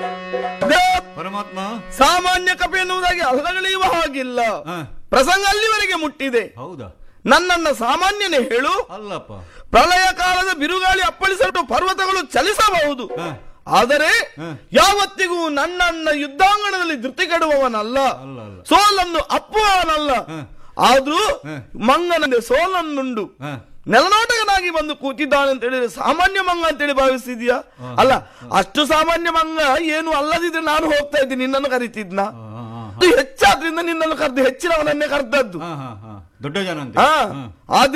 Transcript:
ಪರಮಾತ್ಮ ಸಾಮಾನ್ಯ ಕಪಿ ಎನ್ನುವುದಾಗಿ ಅಲಗಳೆಯುವ ಹಾಗಿಲ್ಲ ಹ, ಪ್ರಸಂಗ ಅಲ್ಲಿವರೆಗೆ ಮುಟ್ಟಿದೆ ಹೌದಾ ನನ್ನನ್ನ ಸಾಮಾನ್ಯನೇ ಹೇಳು ಅಲ್ಲಪ್ಪ ಪ್ರಳಯ ಕಾಲದ ಬಿರುಗಾಳಿ ಅಪ್ಪಳಿಸಲ್ಪಟ್ಟು ಪರ್ವತಗಳು ಚಲಿಸಬಹುದು ಹ, ಆದರೆ ಹ. ಯಾವತ್ತಿಗೂ ನನ್ನನ್ನ ಯುದ್ಧಾಂಗಣದಲ್ಲಿ ಧೃತಿ ಕೆಡುವವನಲ್ಲ ಅಲ್ಲ ಅಲ್ಲ ಸೋಲನ್ನು ಅಪ್ಪುವವನಲ್ಲ ಹ. ಆದ್ರೂ ಹ. ಮಂಗನಂದೆ ಸೋಲನ್ನುಂಡು ಹ, ನೆಲನೋಟಕನಾಗಿ ಬಂದು ಕೂತಿದ್ದಾನೆ ಅಂತ ಹೇಳಿದ್ರೆ ಸಾಮಾನ್ಯ ಮಂಗ ಅಂತೇಳಿ ಭಾವಿಸ್ತಿದ್ಯಾ ಅಲ್ಲ ಅಷ್ಟು ಸಾಮಾನ್ಯ ಮಂಗ ಏನು ಅಲ್ಲದಿದ್ರೆ ನಾನು ಹೋಗ್ತಾ ಇದ್ದೀನಿ ನಿನ್ನನ್ನು ಕರಿತಿದ್ನ ಹ, ಹ, ಹ, ಅದು ಹೆಚ್ಚಾದ್ರಿಂದ ನಿನ್ನನ್ನು ಕರೆದು ಹೆಚ್ಚಿನವನನ್ನೇ ಕರೆದದ್ದು ಹ, ಹ, ಹ. ದೊಡ್ಡ ಜನ ಅಂತ ಹಾ ಹ. ಆದ್ರಿಂದ